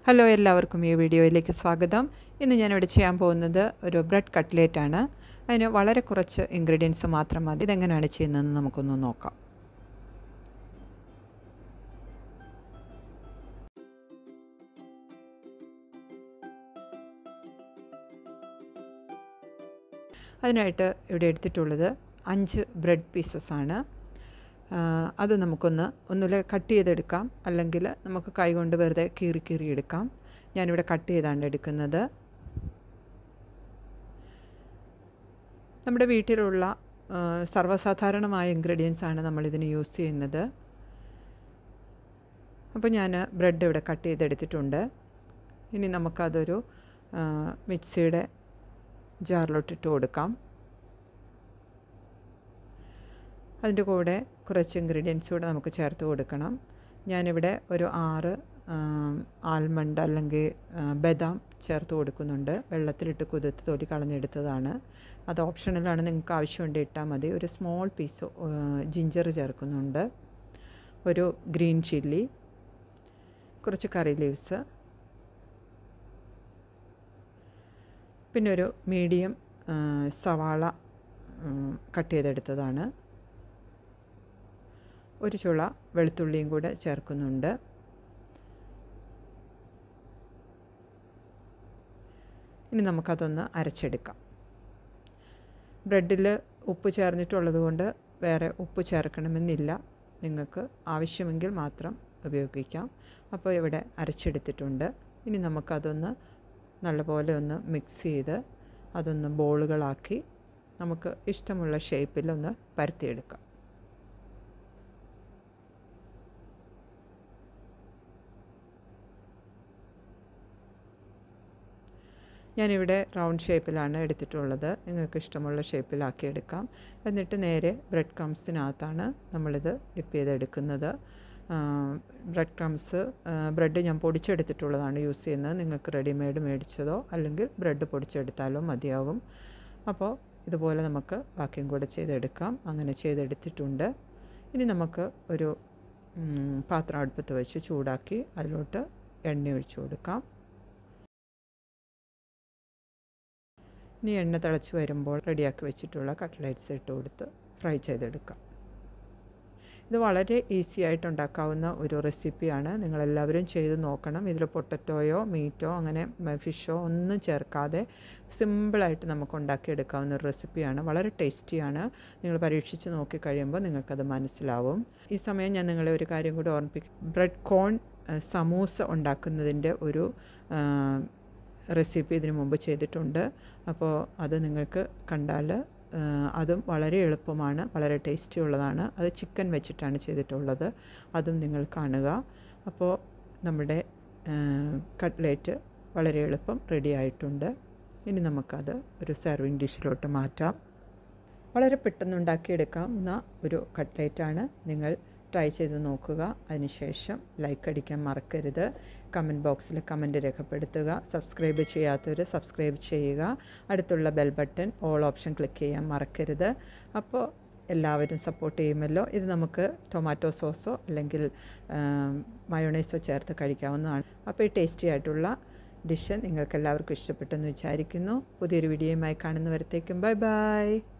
hello എല്ലാവർക്കും ഈ വീഡിയോയിലേക്ക് സ്വാഗതം ഇന്ന് ഞാനിവിടെ ചെയ്യാൻ പോകുന്നത് ഒരു ബ്രെഡ് കട്ട്ലേറ്റ് ആണ് അതിന് വളരെ കുറച്ച് ഇൻഗ്രീഡിയൻസ് മാത്രം മതി ഇതെങ്ങനെയാണ് ചെയ്യുന്നതെന്ന് നമുക്കൊന്ന് നോക്കാം അതിനായിട്ട് ഇവിടെ എടുത്തിട്ടുള്ളത് അഞ്ച് ബ്രെഡ് പീസസ് ആണ് അത് നമുക്കൊന്ന് ഒന്നുമില്ല കട്ട് ചെയ്തെടുക്കാം അല്ലെങ്കിൽ നമുക്ക് കൈകൊണ്ട് വെറുതെ കീറി കീറി എടുക്കാം ഞാനിവിടെ കട്ട് ചെയ്താണ് എടുക്കുന്നത് നമ്മുടെ വീട്ടിലുള്ള സർവ്വസാധാരണമായ ഇൻഗ്രീഡിയൻസ് ആണ് നമ്മളിതിന് യൂസ് ചെയ്യുന്നത് അപ്പോൾ ഞാൻ ബ്രെഡ് ഇവിടെ കട്ട് ചെയ്തെടുത്തിട്ടുണ്ട് ഇനി നമുക്കതൊരു മിക്സിയുടെ ജാറിലോട്ടിട്ട് കൊടുക്കാം അതിൻ്റെ കൂടെ കുറച്ച് ഇൻഗ്രീഡിയൻസ് കൂടെ നമുക്ക് ചേർത്ത് കൊടുക്കണം ഞാനിവിടെ ഒരു ആറ് ആൽമണ്ട് അല്ലെങ്കിൽ ബദാം ചേർത്ത് കൊടുക്കുന്നുണ്ട് വെള്ളത്തിലിട്ട് കുതിർത്ത് തൊലി കളഞ്ഞെടുത്തതാണ് അത് ഓപ്ഷണലാണ് നിങ്ങൾക്ക് ആവശ്യമുണ്ട് ഇട്ടാൽ മതി ഒരു സ്മോൾ പീസ് ജിഞ്ചർ ചേർക്കുന്നുണ്ട് ഒരു ഗ്രീൻ ചില്ലി കുറച്ച് കറി ലീവ്സ് പിന്നെ ഒരു മീഡിയം സവാള കട്ട് ചെയ്തെടുത്തതാണ് ഒരു ചുള വെളുത്തുള്ളിയും കൂടെ ചേർക്കുന്നുണ്ട് ഇനി നമുക്കതൊന്ന് അരച്ചെടുക്കാം ബ്രെഡിൽ ഉപ്പ് ചേർന്നിട്ടുള്ളത് കൊണ്ട് വേറെ ഉപ്പ് ചേർക്കണമെന്നില്ല നിങ്ങൾക്ക് ആവശ്യമെങ്കിൽ മാത്രം ഉപയോഗിക്കാം അപ്പോൾ ഇവിടെ അരച്ചെടുത്തിട്ടുണ്ട് ഇനി നമുക്കതൊന്ന് നല്ലപോലെ ഒന്ന് മിക്സ് ചെയ്ത് അതൊന്ന് ബോളുകളാക്കി നമുക്ക് ഇഷ്ടമുള്ള ഷേപ്പിൽ ഒന്ന് പരത്തിയെടുക്കാം ഞാനിവിടെ റൗണ്ട് ഷേപ്പിലാണ് എടുത്തിട്ടുള്ളത് നിങ്ങൾക്ക് ഇഷ്ടമുള്ള ഷേപ്പിലാക്കി എടുക്കാം എന്നിട്ട് നേരെ ബ്രെഡ് ക്രംസിനകത്താണ് നമ്മളിത് ഡിപ്പ് ചെയ്തെടുക്കുന്നത് ബ്രെഡ് ക്രംസ് ബ്രെഡ് ഞാൻ പൊടിച്ചെടുത്തിട്ടുള്ളതാണ് യൂസ് ചെയ്യുന്നത് നിങ്ങൾക്ക് റെഡിമെയ്ഡ് മേടിച്ചതോ അല്ലെങ്കിൽ ബ്രെഡ് പൊടിച്ചെടുത്താലോ മതിയാകും അപ്പോൾ ഇതുപോലെ നമുക്ക് ബാക്കിയും കൂടെ ചെയ്തെടുക്കാം അങ്ങനെ ചെയ്തെടുത്തിട്ടുണ്ട് ഇനി നമുക്ക് ഒരു പാത്രം അടുപ്പത്ത് വെച്ച് ചൂടാക്കി അതിലോട്ട് എണ്ണ ഒഴിച്ചു കൊടുക്കാം ഇനി എണ്ണ തിളച്ച് വരുമ്പോൾ റെഡിയാക്കി വെച്ചിട്ടുള്ള കട്ട്ലേറ്റ്സ് ഇട്ട് കൊടുത്ത് ഫ്രൈ ചെയ്തെടുക്കാം ഇത് വളരെ ഈസി ആയിട്ട് ഉണ്ടാക്കാവുന്ന ഒരു റെസിപ്പിയാണ് നിങ്ങളെല്ലാവരും ചെയ്ത് നോക്കണം ഇതിൽ പൊട്ടറ്റോയോ മീറ്റോ അങ്ങനെ ഫിഷോ ഒന്നും ചേർക്കാതെ സിമ്പിളായിട്ട് നമുക്ക് ഉണ്ടാക്കിയെടുക്കാവുന്ന ഒരു റെസിപ്പിയാണ് വളരെ ടേസ്റ്റിയാണ് നിങ്ങൾ പരീക്ഷിച്ച് നോക്കി കഴിയുമ്പോൾ നിങ്ങൾക്കത് മനസ്സിലാവും ഈ സമയം ഞാൻ നിങ്ങളെ ഒരു കാര്യം കൂടി ഓർമ്മിപ്പിക്കും ബ്രെഡ് കോൺ സമൂസ ഉണ്ടാക്കുന്നതിൻ്റെ ഒരു റെസിപ്പി ഇതിനു മുമ്പ് ചെയ്തിട്ടുണ്ട് അപ്പോൾ അത് നിങ്ങൾക്ക് കണ്ടാൽ അതും വളരെ എളുപ്പമാണ് വളരെ ടേസ്റ്റി ഉള്ളതാണ് അത് ചിക്കൻ വെച്ചിട്ടാണ് ചെയ്തിട്ടുള്ളത് അതും നിങ്ങൾ കാണുക അപ്പോൾ നമ്മുടെ കട്ട്ലേറ്റ് വളരെ എളുപ്പം റെഡി ആയിട്ടുണ്ട് ഇനി നമുക്കത് ഒരു സെർവിങ് ഡിഷിലോട്ട് മാറ്റാം വളരെ പെട്ടെന്ന് ഉണ്ടാക്കിയെടുക്കാവുന്ന ഒരു കട്ട്ലേറ്റാണ് നിങ്ങൾ ട്രൈ ചെയ്ത് നോക്കുക അതിനുശേഷം ലൈക്ക് അടിക്കാൻ മറക്കരുത് കമൻറ്റ് ബോക്സിൽ കമൻറ്റ് രേഖപ്പെടുത്തുക സബ്സ്ക്രൈബ് ചെയ്യാത്തവർ സബ്സ്ക്രൈബ് ചെയ്യുക അടുത്തുള്ള bell button all option click ചെയ്യാൻ മറക്കരുത് അപ്പോൾ എല്ലാവരും സപ്പോർട്ട് ചെയ്യുമല്ലോ ഇത് നമുക്ക് ടൊമാറ്റോ സോസോ അല്ലെങ്കിൽ മയോണൈസോ ചേർത്ത് കഴിക്കാവുന്നതാണ് അപ്പോൾ ഈ ടേസ്റ്റി ആയിട്ടുള്ള ഡിഷ് നിങ്ങൾക്ക് എല്ലാവർക്കും ഇഷ്ടപ്പെട്ടെന്ന് വിചാരിക്കുന്നു പുതിയൊരു വീഡിയോയുമായി കാണുന്നവരത്തേക്കും ബൈ ബൈ